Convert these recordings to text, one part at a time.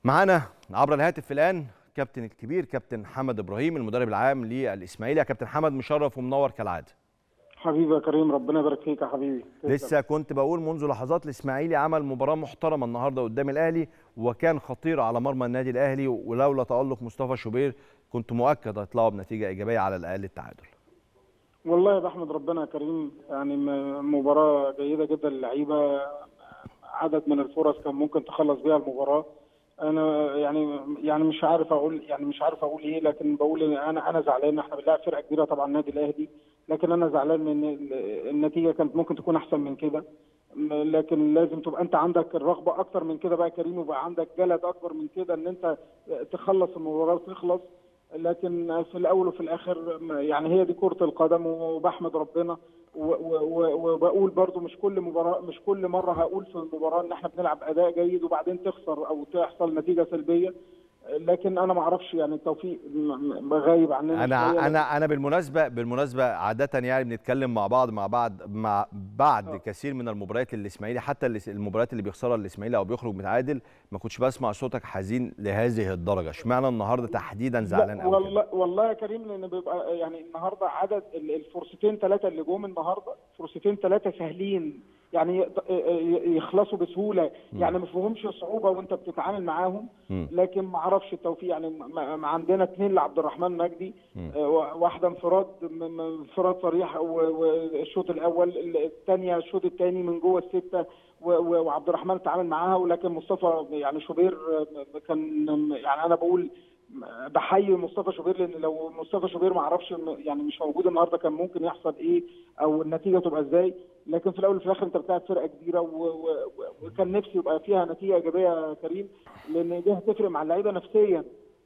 معانا عبر الهاتف الان كابتن الكبير كابتن حمد ابراهيم المدرب العام للاسماعيلي يا كابتن حمد مشرف ومنور كالعاده حبيبي يا كريم ربنا يبارك فيك يا حبيبي لسه كنت بقول منذ لحظات الاسماعيلي عمل مباراه محترمه النهارده قدام الاهلي وكان خطير على مرمى النادي الاهلي ولولا تالق مصطفى شوبير كنت مؤكد هيطلعوا بنتيجه ايجابيه على الاقل التعادل والله بحمد ربنا يا كريم يعني م- مباراه جيده جدا للعيبه عدد من الفرص كان ممكن تخلص بيها المباراه انا يعني يعني مش عارف اقول يعني مش عارف اقول ايه لكن بقول إن انا انا زعلان احنا بنلعب فرقه كبيره طبعا النادي الاهلي لكن انا زعلان من ال- النتيجه كانت ممكن تكون احسن من كده م- لكن لازم تبقى انت عندك الرغبه اكتر من كده بقى يا كريم ويبقى عندك جلد اكبر من كده ان انت تخلص المباراه وتخلص لكن في الاول وفي الاخر يعني هي دي كره القدم وبحمد ربنا و- و- و- وبقول برضو مش كل مباراه مش كل مره هقول في المباراه ان احنا بنلعب اداء جيد وبعدين تخسر او تحصل نتيجه سلبيه لكن انا ما اعرفش يعني التوفيق م- م- غايب عننا شوية. انا انا انا بالمناسبه بالمناسبه عاده يعني بنتكلم مع بعض مع بعض مع بعد آه. كثير من المباريات الاسماعيلي حتى الاس- المباريات اللي بيخسرها الاسماعيلي او بيخرج متعادل ما كنتش بسمع صوتك حزين لهذه الدرجه اشمعنى النهارده تحديدا زعلان لا قوي كده؟ والله والله يا كريم لان بيبقى يعني النهارده عدد ال- الفرصتين ثلاثه اللي جم النهارده فرصتين ثلاثه سهلين يعني يقد- ي- يخلصوا بسهوله يعني ما فيهمش صعوبه وانت بتتعامل معاهم مم. لكن ما اعرفش التوفيق يعني ما- ما عندنا اثنين لعبد الرحمن مجدي مم. آه، واحده انفراد م- م- انفراد صريح و- والشوط الاول الثانيه الشوط الثاني من جوه السته و- و- وعبد الرحمن اتعامل معاها ولكن مصطفى يعني شوبير آه، كان يعني انا بقول بحيي مصطفى شوبير لان لو مصطفى شوبير ما اعرفش يعني مش موجود النهارده كان ممكن يحصل ايه او النتيجه تبقى ازاي لكن في الاول وفي الاخر انت بتاعت فرقه كبيره و- و- و- وكان نفسي يبقى فيها نتيجه ايجابيه يا كريم لان دي هتفرق مع اللعيبه نفسيا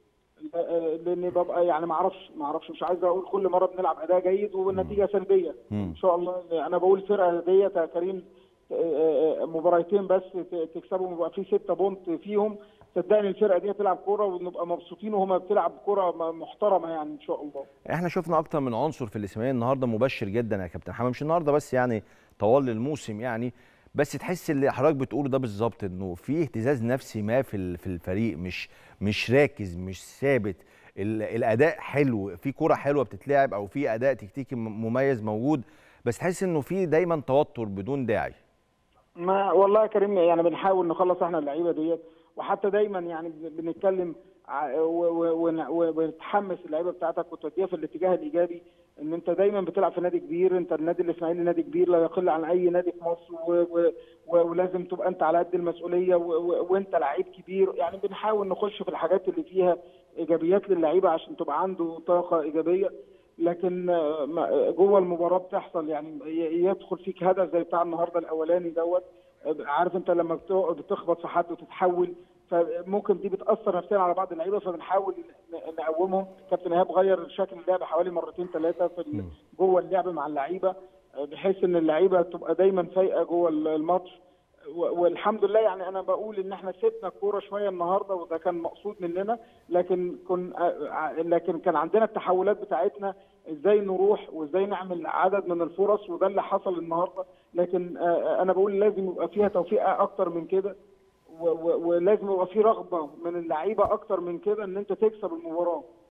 لان ببقى يعني ما اعرفش ما اعرفش مش عايز اقول كل مره بنلعب اداء جيد والنتيجه سلبيه مم. ان شاء الله انا بقول الفرقه ديت يا كريم آه، آه، مباراتين بس ت- تكسبهم يبقى في ستة بونت فيهم صدقني الفرقه دي هتلعب كوره ونبقى مبسوطين وهما بتلعب كوره م- محترمه يعني ان شاء الله احنا شفنا اكتر من عنصر في الاسماعيلي النهارده مبشر جدا يا كابتن حمام مش النهارده بس يعني طوال الموسم يعني بس تحس اللي حضرتك بتقوله ده بالظبط انه في اهتزاز نفسي ما في ال- في الفريق مش مش راكز مش ثابت ال- الاداء حلو في كرة حلوه بتتلعب او في اداء تكتيكي م- مميز موجود بس تحس انه في دايما توتر بدون داعي ما والله يا كريم يعني بنحاول نخلص احنا اللعيبه ديت وحتى دايما يعني بن- بنتكلم ع- و- و- ون- و- وتحمس اللعيبه بتاعتك وتوديها في الاتجاه الايجابي ان انت دايما بتلعب في نادي كبير انت النادي الاسماعيلي نادي كبير لا يقل عن اي نادي في مصر و و و ولازم تبقى انت على قد المسؤوليه و و وانت لعيب كبير يعني بنحاول نخش في الحاجات اللي فيها ايجابيات للعيبه عشان تبقى عنده طاقه ايجابيه لكن آه، ما- جوه المباراه بتحصل يعني ي- يدخل فيك هدف زي بتاع النهارده الاولاني دوت آه، عارف انت لما بت- بتخبط في حد وتتحول فممكن دي بتاثر نفسيا على بعض اللعيبه فبنحاول ن- نقومهم كابتن ايهاب غير شكل اللعب حوالي مرتين ثلاثه في ال- جوه اللعب مع اللعيبه آه، بحيث ان اللعيبه تبقى دايما فايقه جوه ال- الماتش و- والحمد لله يعني انا بقول ان احنا سيبنا الكوره شويه النهارده وده كان مقصود مننا لكن كن ع- لكن كان عندنا التحولات بتاعتنا ازاي نروح وازاي نعمل عدد من الفرص وده اللي حصل النهارده لكن آه، انا بقول لازم يبقى فيها توفيق اكتر من كده و- و- ولازم يبقى في رغبه من اللعيبه اكتر من كده ان انت تكسب المباراه